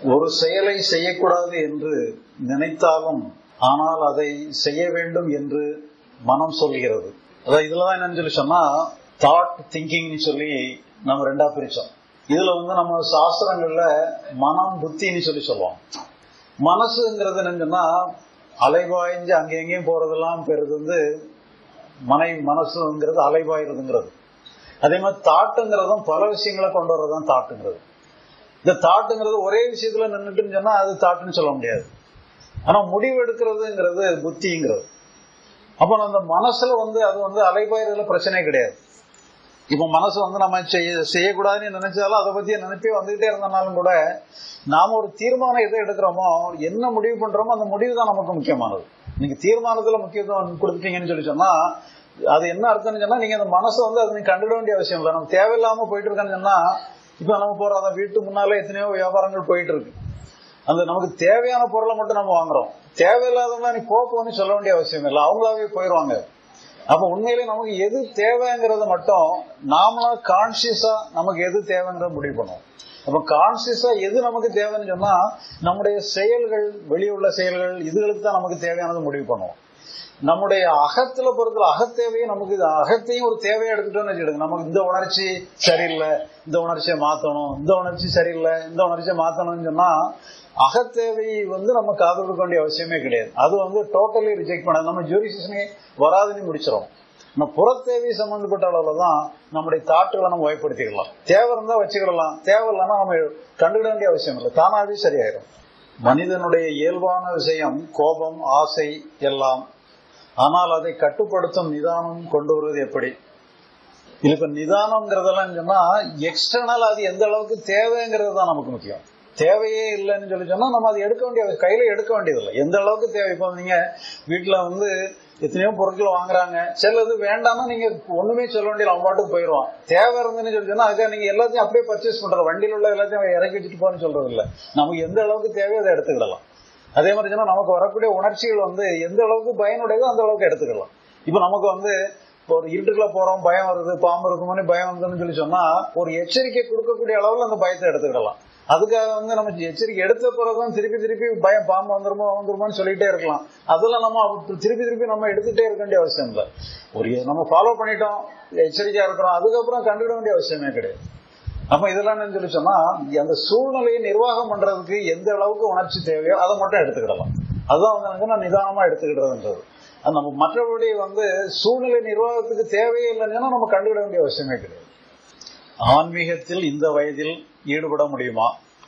ஒரு செயலை செய்யக்கூடாது என்று நினைத்தாலும் ஆனால் அதை செய்ய வேண்டும் என்று மனம் சொல்கிறது அதான் இதுலதான் என்னன்னு சொல்லி சொன்னா தாட் திங்கிங்னு சொல்லி நம்ம ரெண்டா பிரிச்சோம் இதுல வந்து நம்ம சாஸ்திரங்கள்ல மனம் புத்தின்னு சொல்லி சொல்லுவோம் மனசுங்கிறது என்னன்னா அலைபாய்ஞ்சு அங்கே எங்கேயும் போறதெல்லாம் பெருது வந்து மனை மனசுங்கிறது அலைபாயிருதுங்கிறது அதே மாதிரி தாட்டுங்கிறதும் பல விஷயங்களை கொண்டு வர்றதுதான் தாட்டுங்கிறது இந்த தாட்டுங்கிறது ஒரே விஷயத்துல நின்றுட்டுன்னு சொன்னா அது தாட்டுன்னு சொல்ல முடியாது ஆனா முடிவு எடுக்கிறதுங்கிறது புத்திங்கிறது அப்ப அந்த மனசுல வந்து அது வந்து அலைபாயதுல பிரச்சனை கிடையாது இப்ப மனசு வந்து நம்ம செய்ய செய்யக்கூடாதுன்னு நினைச்சாலும் அதை பத்தி நினைப்பே வந்துகிட்டே இருந்தனாலும் கூட நாம ஒரு தீர்மானம் எதை எடுக்கிறோமோ என்ன முடிவு பண்றோமோ அந்த முடிவு தான் நமக்கு முக்கியமானது நீங்க தீர்மானத்துல முக்கியத்துவம் கொடுத்துட்டீங்கன்னு சொல்லி சொன்னா அது என்ன அர்த்தம்னு சொன்னா நீங்க அந்த மனசை வந்து அது நீங்க கண்டுட வேண்டிய அவசியம் இல்லை நம்ம தேவையில்லாம போயிட்டு இருக்கேன்னு சொன்னா இப்ப நம்ம போற அந்த வீட்டு முன்னாலே எத்தனையோ வியாபாரங்கள் போயிட்டு இருக்கு அந்த நமக்கு தேவையான பொருளை மட்டும் நம்ம வாங்குறோம் தேவையில்லாதவங்க நீ போன்னு சொல்ல வேண்டிய அவசியம் இல்லை அவங்களாவே போயிடுவாங்க அப்ப உண்மையிலே நமக்கு எது தேவைங்கிறத மட்டும் நாமளா கான்சியஸா நமக்கு எது தேவைங்கிற முடிவு பண்ணுவோம் அப்ப கான்சியஸா எது நமக்கு தேவைன்னு சொன்னா நம்முடைய செயல்கள் வெளியுள்ள செயல்கள் இதுகளுக்கு தான் நமக்கு தேவையானது முடிவு பண்ணுவோம் நம்முடைய அகத்துல பொறுத்தல அகத்தேவையை நமக்கு அகத்தையும் ஒரு தேவையை எடுத்துட்டோம்னு வச்சுடுங்க நமக்கு இந்த உணர்ச்சி சரியில்லை இந்த உணர்ச்சியை மாத்தணும் இந்த உணர்ச்சி சரியில்லை இந்த உணர்ச்சியை மாத்தணும்னு சொன்னா அகத்தேவை வந்து நம்ம காது கொடுக்க வேண்டிய அவசியமே கிடையாது அது வந்து டோட்டலி ரிஜெக்ட் பண்ண நம்ம ஜூரிசிஷனே வராதுன்னு முடிச்சிடும் நம்ம புறத்தேவை சம்பந்தப்பட்ட அளவுல தான் நம்முடைய தாட்டுகளை நம்ம வயப்படுத்திக்கலாம் தேவை இருந்தா வச்சுக்கிடலாம் தேவை இல்லைன்னா நம்ம கண்டுகிட வேண்டிய அவசியம் இல்லை தானாவே சரியாயிடும் மனிதனுடைய இயல்பான விஷயம் கோபம் ஆசை எல்லாம் ஆனால் அதை கட்டுப்படுத்தும் நிதானம் கொண்டு வருவது எப்படி இது இப்ப நிதானம்ங்கிறதெல்லாம் சொன்னா எக்ஸ்டர்னல் அது எந்த அளவுக்கு தேவைங்கிறது தான் நமக்கு முக்கியம் தேவையே இல்லைன்னு சொல்லி சொன்னா நம்ம அதை எடுக்க வேண்டிய கையில எடுக்க வேண்டியதில்லை எந்த அளவுக்கு தேவை இப்போ நீங்க வீட்டுல வந்து எத்தனையோ பொருட்கள் வாங்குறாங்க சிலது வேண்டாம்னா நீங்க ஒண்ணுமே சொல்ல வேண்டிய அவன் பாட்டுக்கு போயிடுவான் தேவை இருந்துன்னு சொல்லி சொன்னா அதுக்காக நீங்க எல்லாத்தையும் அப்படியே பர்ச்சேஸ் பண்றது வண்டியில் உள்ள எல்லாத்தையும் இறக்கி வச்சுட்டு போன்னு சொல்றது இல்ல நமக்கு எந்த அளவுக்கு தேவையோ அதை எடுத்துக்கிடலாம் அதே மாதிரி சொன்னா நமக்கு வரக்கூடிய உணர்ச்சிகள் வந்து எந்த அளவுக்கு பயனுடையதோ அந்த அளவுக்கு எடுத்துக்கலாம் இப்ப நமக்கு வந்து ஒரு இருட்டுக்குள்ள போறோம் பயம் வருது பாம்பு இருக்குமோனே பயம் வருதுன்னு சொல்லி சொன்னா ஒரு எச்சரிக்கை கொடுக்கக்கூடிய அளவுல அந்த பயத்தை எடுத்துக்கிடலாம் அதுக்காக வந்து நம்ம எச்சரிக்கை எடுத்த பிறகும் திருப்பி திருப்பி பயம் பாம்பு வந்துருமோ வந்துருமோன்னு சொல்லிட்டே இருக்கலாம் அதெல்லாம் நம்ம திருப்பி திருப்பி நம்ம எடுத்துட்டே இருக்க வேண்டிய அவசியம் இல்லை ஒரு நம்ம ஃபாலோ பண்ணிட்டோம் எச்சரிக்கையா இருக்கிறோம் அதுக்கப்புறம் கண்டுவிட வேண்டிய அவசியமே கிடையாது அப்ப இதெல்லாம் என்ன சொல்லி சொன்னா அந்த சூழ்நிலையை நிர்வாகம் பண்றதுக்கு எந்த அளவுக்கு உணர்ச்சி தேவையோ அதை மட்டும் எடுத்துக்கிடலாம் அதுதான் வந்து எனக்கு நான் நிதானமா எடுத்துக்கிடுறதுன்றது அது நம்ம மற்றபடி வந்து சூழ்நிலை நிர்வாகத்துக்கு தேவையே இல்லைன்னா நம்ம கண்டுவிட வேண்டிய அவசியமே கிடையாது ஆன்மீகத்தில் இந்த வயதில் ஈடுபட முடியுமா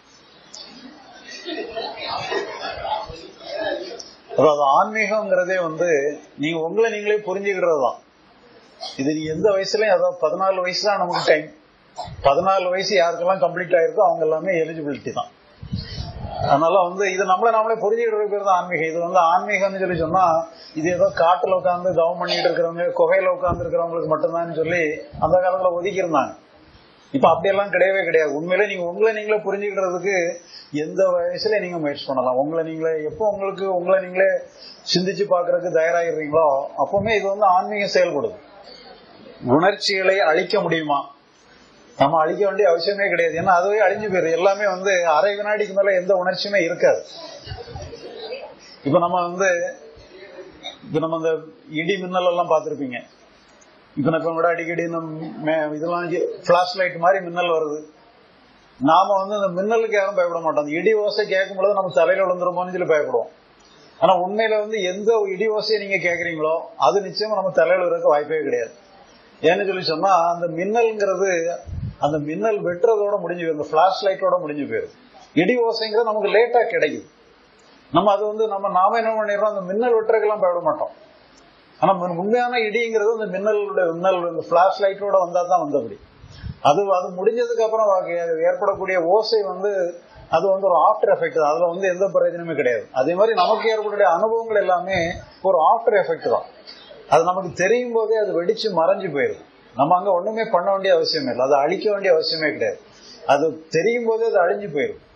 அதாவது ஆன்மீகம்ங்கிறதே வந்து நீங்க உங்களை நீங்களே புரிஞ்சுக்கிறது தான் இது நீ எந்த வயசுலயும் அதாவது பதினாலு வயசு தான் நமக்கு டைம் பதினாலு வயசு யாருக்கெல்லாம் கம்ப்ளீட் ஆயிருக்கோ அவங்க எல்லாமே எலிஜிபிலிட்டி தான் அதனால வந்து இது நம்மள நாமளே புரிஞ்சுக்கிற பேர் தான் ஆன்மீகம் இது வந்து ஆன்மீகம்னு சொல்லி சொன்னா இது ஏதோ காட்டுல உட்காந்து தவம் பண்ணிட்டு இருக்கிறவங்க குகையில உட்கார்ந்து இருக்கிறவங்களுக்கு மட்டும்தான் சொல்லி அந்த காலத்துல ஒதுக்கி இருந்தாங்க இப்ப அப்படியெல்லாம் கிடையவே கிடையாது உண்மையிலே நீங்க உங்களை நீங்களே புரிஞ்சுக்கிறதுக்கு எந்த வயசுல நீங்க முயற்சி பண்ணலாம் உங்களை நீங்களே எப்போ உங்களுக்கு உங்களை நீங்களே சிந்திச்சு பாக்குறதுக்கு தயாராகிறீங்களோ அப்பவுமே இது வந்து ஆன்மீகம் செயல்படுது உணர்ச்சிகளை அழிக்க முடியுமா நம்ம அழிக்க வேண்டிய அவசியமே கிடையாது ஏன்னா அதுவே அழிஞ்சு போயிரு எல்லாமே வந்து அரை வினாடிக்கு மேல எந்த உணர்ச்சியுமே இருக்காது இப்ப நம்ம வந்து இப்ப நம்ம இந்த இடி மின்னல் எல்லாம் பார்த்திருப்பீங்க இப்ப இப்ப கூட அடிக்கடி இந்த இதெல்லாம் பிளாஷ் லைட் மாதிரி மின்னல் வருது நாம வந்து இந்த மின்னலுக்கு யாரும் பயப்பட மாட்டோம் அந்த இடி ஓசை கேட்கும் பொழுது நம்ம தலையில விழுந்துருமோன்னு சொல்லி பயப்படுவோம் ஆனா உண்மையில வந்து எந்த இடி ஓசையை நீங்க கேக்குறீங்களோ அது நிச்சயமா நம்ம தலையில இருக்க வாய்ப்பே கிடையாது ஏன்னு சொல்லி சொன்னா அந்த மின்னல்ங்கிறது அந்த மின்னல் வெட்டுறதோட முடிஞ்சு போயிடும் இந்த பிளாஷ் லைட்டோட முடிஞ்சு போயிடும் இடி ஓசைங்கிறது நமக்கு லேட்டா கிடைக்குது நம்ம அது வந்து நம்ம நாம என்ன பண்ணிடுறோம் அந்த மின்னல் வெட்டுறதுக்கெல்லாம் பயப்பட மாட்டோம் ஆனா உண்மையான இடிங்கிறது அந்த மின்னலுடைய மின்னல் இந்த பிளாஷ் லைட்டோட வந்தா தான் வந்தபடி அது அது முடிஞ்சதுக்கு அப்புறம் ஏற்படக்கூடிய ஓசை வந்து அது வந்து ஒரு ஆஃப்டர் எஃபெக்ட் தான் அதுல வந்து எந்த பிரயோஜனமே கிடையாது அதே மாதிரி நமக்கு ஏற்படக்கூடிய அனுபவங்கள் எல்லாமே ஒரு ஆஃப்டர் எஃபெக்ட் தான் அது நமக்கு தெரியும் போதே அது வெடிச்சு மறைஞ்சு போயிடும் நம்ம அங்க ஒண்ணுமே பண்ண வேண்டிய அவசியமே இல்லை அதை அழிக்க வேண்டிய அவசியமே கிடையாது அது தெரியும் போதே அது அழிஞ்சு போயிடும்